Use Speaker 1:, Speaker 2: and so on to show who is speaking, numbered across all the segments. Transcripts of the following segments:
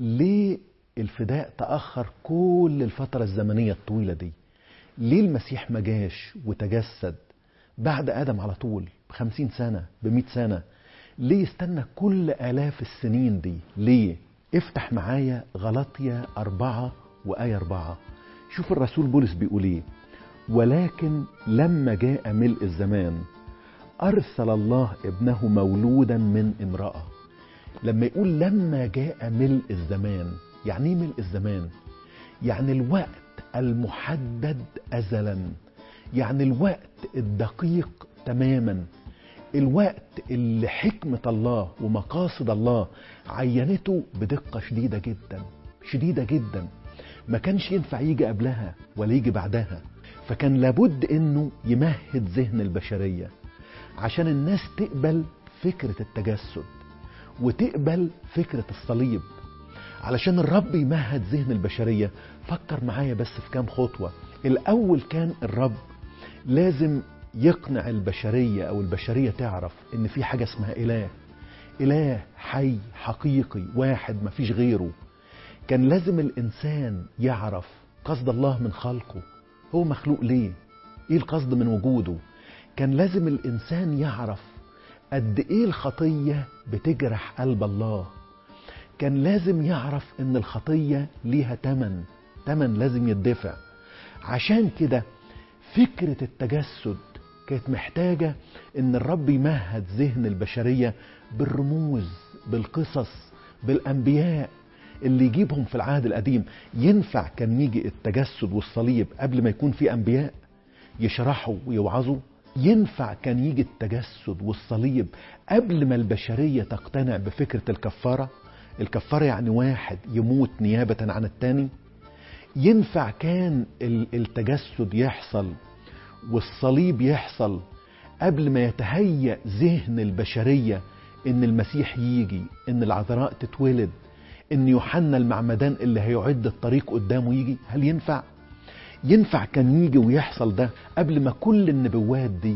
Speaker 1: ليه الفداء تأخر كل الفترة الزمنية الطويلة دي ليه المسيح ما جاش وتجسد بعد آدم على طول بخمسين سنة بمئة سنة ليه استنى كل آلاف السنين دي ليه افتح معايا غلطية أربعة وآية أربعة شوف الرسول بولس بيقول ايه ولكن لما جاء ملء الزمان أرسل الله ابنه مولودا من امرأة لما يقول لما جاء ملء الزمان يعني ايه ملء الزمان يعني الوقت المحدد أزلا يعني الوقت الدقيق تماما الوقت اللي حكمة الله ومقاصد الله عينته بدقة شديدة جدا شديدة جدا ما كانش ينفع يجي قبلها ولا يجي بعدها فكان لابد انه يمهد ذهن البشرية عشان الناس تقبل فكرة التجسد وتقبل فكرة الصليب علشان الرب يمهد ذهن البشرية فكر معايا بس في كام خطوة الأول كان الرب لازم يقنع البشرية أو البشرية تعرف إن في حاجة اسمها إله إله حي حقيقي واحد مفيش غيره كان لازم الإنسان يعرف قصد الله من خلقه هو مخلوق ليه إيه القصد من وجوده كان لازم الإنسان يعرف قد إيه الخطية بتجرح قلب الله كان لازم يعرف إن الخطية ليها تمن تمن لازم يدفع عشان كده فكرة التجسد كانت محتاجة ان الرب يمهد ذهن البشرية بالرموز بالقصص بالانبياء اللي يجيبهم في العهد القديم ينفع كان يجي التجسد والصليب قبل ما يكون في انبياء يشرحوا ويوعظوا ينفع كان يجي التجسد والصليب قبل ما البشرية تقتنع بفكرة الكفارة الكفارة يعني واحد يموت نيابة عن التاني ينفع كان التجسد يحصل والصليب يحصل قبل ما يتهيأ ذهن البشرية ان المسيح يجي ان العذراء تتولد ان يوحنا المعمدان اللي هيعد الطريق قدامه يجي هل ينفع ينفع كان يجي ويحصل ده قبل ما كل النبوات دي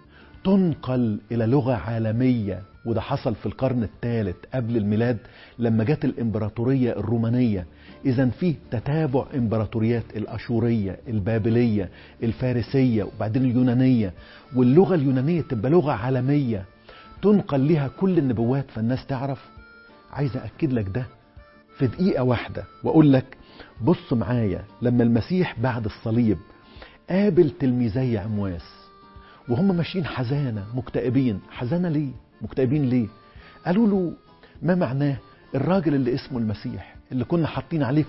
Speaker 1: تنقل الى لغة عالمية وده حصل في القرن الثالث قبل الميلاد لما جت الامبراطورية الرومانية اذا في تتابع امبراطوريات الاشورية البابلية الفارسية وبعدين اليونانية واللغة اليونانية تبقى لغة عالمية تنقل لها كل النبوات فالناس تعرف عايز أأكد لك ده في دقيقة واحدة وأقول لك بص معايا لما المسيح بعد الصليب قابل تلميذي عمواس وهم ماشيين حزانة مكتئبين حزانة ليه مكتئبين ليه قالوا له ما معناه الراجل اللي اسمه المسيح اللي كنا حاطين عليه